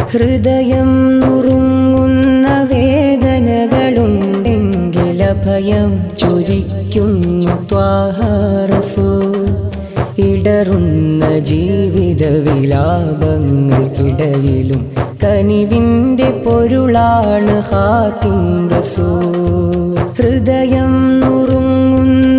ഹൃദയം നുറുങ്ങുന്ന വേദനകളുണ്ടെങ്കിലഭയം ചൊരിക്കുന്നു ത്വാഹാരസൂൽ ഇടറുന്ന ജീവിത വിലാപങ്ങൾക്കിടയിലും കനിവിൻ്റെ പൊരുളാണ് ഹാത്തിം റസൂൽ ഹൃദയം നുറുങ്ങുന്ന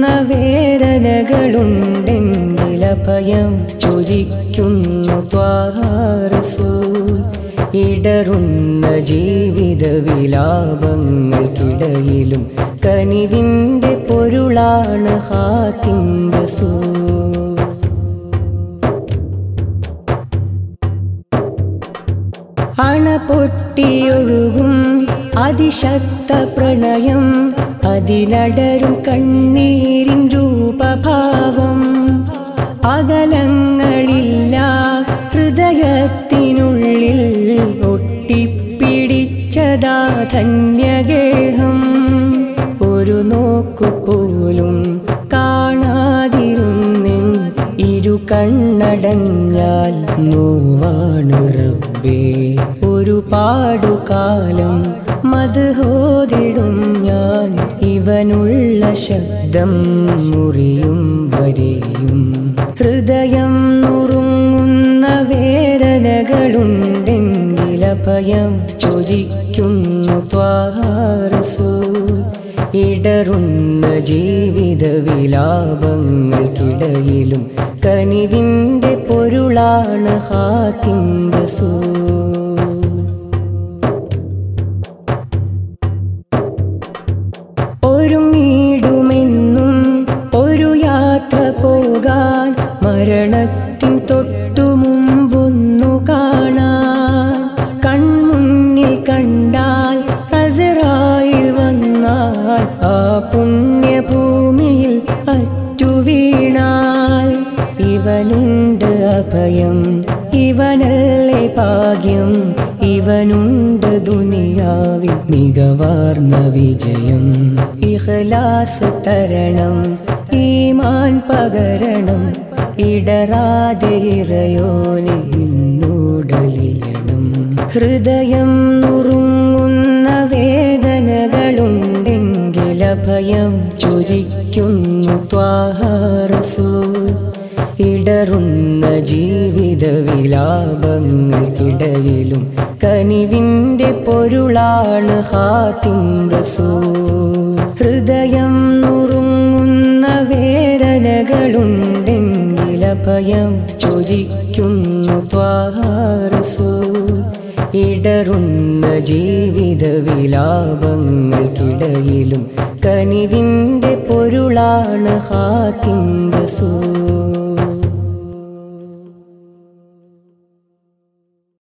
വേദനകളുണ്ടെങ്കിലഭയം ചൊരിക്കുന്നു ത്വാഹാരസൂൽ ഇടറുന്ന ജീവിത വിലാപങ്ങൾക്കിടയിലും കനിവിൻ്റെ പൊരുളാണ് ഹാത്തിം റസൂൽ അണ പൊട്ടിയൊഴുകും അതിശക്ത പ്രണയം അതിനടരും കണ്ണീരിൻ രൂപഭാവം അകലങ്ങളില്ല ഹൃദയത്തിനുള്ളിൽ ഒട്ടിപ്പിടിച്ചതാ ധന്യഗേഹം ഒരു നോക്കുപോലും കാണാതിരുന്നിൻ ഇരു കണ്ണടഞ്ഞാൽ നോവാണ് റബ്ബേ ഒരു പാടുകാലം മധുഹോതിടും ഞാൻ ഇവനുള്ള ശബ്ദം മുറിയും വരെയും ഹൃദയം നുറുങ്ങുന്ന വേദനകളുണ്ടെങ്കിലഭയം ചൊരിക്കുന്നു ത്വാഹാരസൂൽ ഇടറുന്ന ജീവിത വിലാപങ്ങൾക്കിടയിലും കനിവിൻ്റെ പൊരുളാണ് ഹാത്തിം റസൂൽ ഒരുങ്ങിടുമെന്നും ഒരു യാത്ര പോകാൻ മരണത്തിൻ തൊട്ടു മുമ്പൊന്നു കാണാൻ കൺമുന്നിൽ കണ്ടാൽ അസറായിൽ വന്നാൽ ആ പുണ്യഭൂമിയിൽ അറ്റു വീണാൽ ഇവനുണ്ട് അഭയം ഇവനല്ലേ ഭാഗ്യം ഇവനുണ്ട് ദുനിയാവിൽ മികവാർന്ന വിജയം ഇഖ്ലാസ് തരണം ഈമാൻ പകരണം ഇടറാതെ ഇറയോനെ നിന്നോടലിയണം ഹൃദയം നുറുങ്ങുന്ന വേദനകളുണ്ടെങ്കിലഭയം ചൊരിക്കുന്നു ത്വാഹാരസൂൽ ഇടറുന്ന ജീവിത വിലാപങ്ങൾക്കിടയിലും കനിവിൻ്റെ പൊരുളാണ് ഹാത്തിം റസൂൽ ഹൃദയം നുറുങ്ങുന്ന വേദനകളുണ്ടെങ്കിലഭയം ചൊരിക്കുന്നു ത്വാഹാരസൂൽ ഇടറുന്ന ജീവിത വിലാപങ്ങൾക്കിടയിലും കനിവിൻ്റെ പൊരുളാണ് ഹാത്തിം